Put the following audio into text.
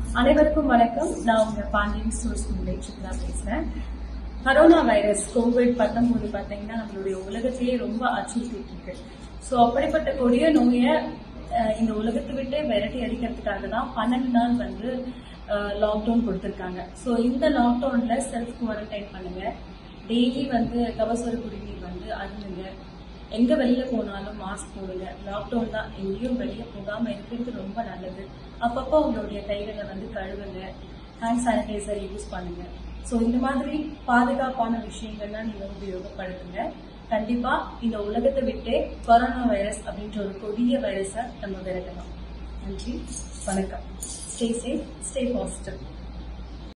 அனைவருக்கும் வணக்கம் நான் உங்க பாண்டியன் ஸ்டோர்ஸ் முல்லை சித்ரா பேசுறேன் கரோனா வைரஸ் கோவிட் பத்தொன்பது பாத்தீங்கன்னா நம்மளுடைய உலகத்தையே ரொம்ப அச்சுறுத்திட்டு இருக்கு ஸோ அப்படிப்பட்ட கொடிய நோயை அஹ், இந்த உலகத்தை விட்டே விரட்டி அடிக்கிறதுக்காக தான் பன்னெண்டு நாள் வந்து லாக்டவுன் கொடுத்துருக்காங்க ஸோ இந்த லாக்டவுன்ல செல்ஃப் குவாரண்டைன் பண்ணுங்க டெய்லி வந்து கபசுர குடிநீர் வந்து அருந்துங்க எங்க வெளியில போனாலும் மாஸ்க் போடுங்க லாக்டவுன் தான் எங்கேயும் வெளியே போகாம இருக்கிறது ரொம்ப நல்லது அப்பப்போ உங்களுடைய கைகளை வந்து கழுவுங்க ஹேண்ட் சானிடைசர் யூஸ் பண்ணுங்க ஸோ இந்த மாதிரி பாதுகாப்பான விஷயங்கள்லாம் நீங்க உபயோகப்படுத்துங்க கண்டிப்பா இந்த உலகத்தை விட்டே கொரோனா வைரஸ் அப்படின்ற ஒரு கொடிய வைரஸை நம்ம விரட்டலாம் நன்றி வணக்கம் ஸ்டே சேஃப் ஸ்டே பாசிட்டிவ்